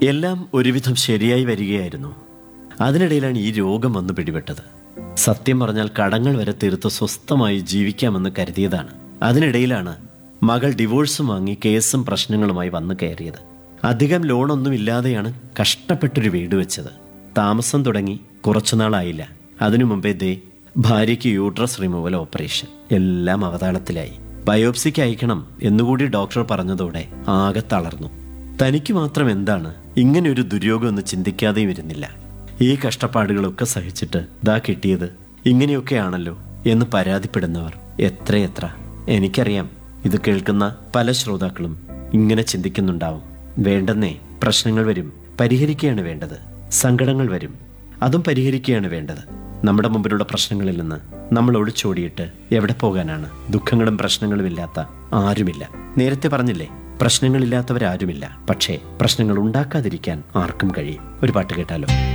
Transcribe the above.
എല്ലാം ഒരുവിധം ശരിയായി വരികയായിരുന്നു അതിനിടയിലാണ് ഈ രോഗം വന്ന് പിടിപെട്ടത് സത്യം പറഞ്ഞാൽ കടങ്ങൾ വരെ തീർത്ത് സ്വസ്ഥമായി ജീവിക്കാമെന്ന് കരുതിയതാണ് അതിനിടയിലാണ് മകൾ ഡിവോഴ്സും വാങ്ങി കേസും പ്രശ്നങ്ങളുമായി വന്നു കയറിയത് അധികം ലോണൊന്നും ഇല്ലാതെയാണ് കഷ്ടപ്പെട്ടൊരു വീട് വെച്ചത് താമസം തുടങ്ങി കുറച്ചുനാളായില്ല അതിനു മുമ്പേ ദേ ഭാര്യയ്ക്ക് യൂട്രസ് റിമൂവൽ ഓപ്പറേഷൻ എല്ലാം അവതാളത്തിലായി ബയോപ്സിക്ക് അയക്കണം എന്നുകൂടി ഡോക്ടർ പറഞ്ഞതോടെ ആകെ തളർന്നു തനിക്ക് മാത്രം എന്താണ് ഇങ്ങനെ ഒരു ദുര്യോഗം എന്ന് ചിന്തിക്കാതെയും ഇരുന്നില്ല ഈ കഷ്ടപ്പാടുകളൊക്കെ സഹിച്ചിട്ട് ദാ കിട്ടിയത് ഇങ്ങനെയൊക്കെയാണല്ലോ എന്ന് പരാതിപ്പെടുന്നവർ എത്രയെത്ര എനിക്കറിയാം ഇത് കേൾക്കുന്ന പല ശ്രോതാക്കളും ഇങ്ങനെ ചിന്തിക്കുന്നുണ്ടാവും വേണ്ടെന്നേ പ്രശ്നങ്ങൾ വരും പരിഹരിക്കുകയാണ് വേണ്ടത് സങ്കടങ്ങൾ വരും അതും പരിഹരിക്കുകയാണ് വേണ്ടത് നമ്മുടെ മുമ്പിലുള്ള പ്രശ്നങ്ങളിൽ നിന്ന് നമ്മൾ ഒളിച്ചോടിയിട്ട് എവിടെ പോകാനാണ് ദുഃഖങ്ങളും പ്രശ്നങ്ങളും ഇല്ലാത്ത ആരുമില്ല നേരത്തെ പറഞ്ഞില്ലേ പ്രശ്നങ്ങളില്ലാത്തവരാരുമില്ല പക്ഷേ പ്രശ്നങ്ങൾ ഉണ്ടാക്കാതിരിക്കാൻ ആർക്കും കഴിയും ഒരു പാട്ട് കേട്ടാലോ